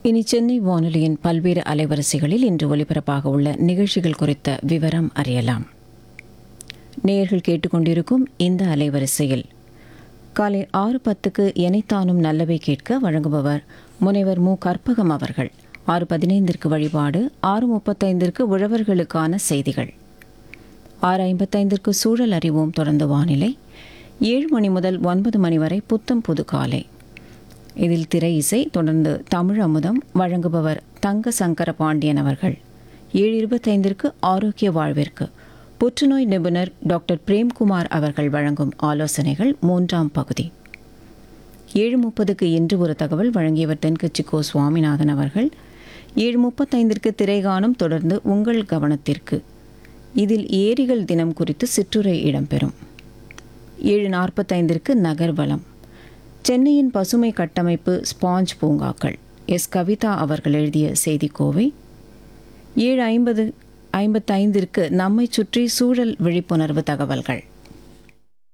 இனி சென்னை வானொலியின் பல்வேறு அலைவரிசைகளில் இன்று ஒலிபரப்பாக உள்ள நிகழ்ச்சிகள் குறித்த விவரம் அறியலாம் நேயர்கள் கேட்டுக்கொண்டிருக்கும் இந்த அலைவரிசையில் காலை ஆறு பத்துக்கு எனைத்தானும் நல்லவை கேட்க வழங்குபவர் முனைவர் மு கற்பகம் அவர்கள் ஆறு பதினைந்திற்கு வழிபாடு ஆறு முப்பத்தைந்திற்கு உழவர்களுக்கான செய்திகள் ஆறு ஐம்பத்தைந்திற்கு சூழல் அறிவோம் தொடர்ந்து வானிலை ஏழு மணி முதல் ஒன்பது மணி வரை புத்தம் புது காலை இதில் திரை இசை தொடர்ந்து தமிழ் அமுதம் வழங்குபவர் தங்க சங்கர பாண்டியன் அவர்கள் ஏழு இருபத்தைந்திற்கு ஆரோக்கிய வாழ்விற்கு புற்றுநோய் நிபுணர் டாக்டர் பிரேம்குமார் அவர்கள் வழங்கும் ஆலோசனைகள் மூன்றாம் பகுதி ஏழு முப்பதுக்கு இன்று ஒரு தகவல் வழங்கியவர் தென்கட்சி கோ சுவாமிநாதன் அவர்கள் ஏழு முப்பத்தைந்திற்கு திரைகாணும் தொடர்ந்து உங்கள் கவனத்திற்கு இதில் ஏரிகள் தினம் குறித்து சிற்றுரை இடம்பெறும் ஏழு நாற்பத்தைந்திற்கு நகர்வலம் சென்னையின் பசுமை கட்டமைப்பு ஸ்பாஞ்ச் பூங்காக்கள் எஸ் கவிதா அவர்கள் எழுதிய செய்திக்கோவை ஏழு ஐம்பது ஐம்பத்தைந்திற்கு நம்மை சுற்றி சூழல் விழிப்புணர்வு தகவல்கள்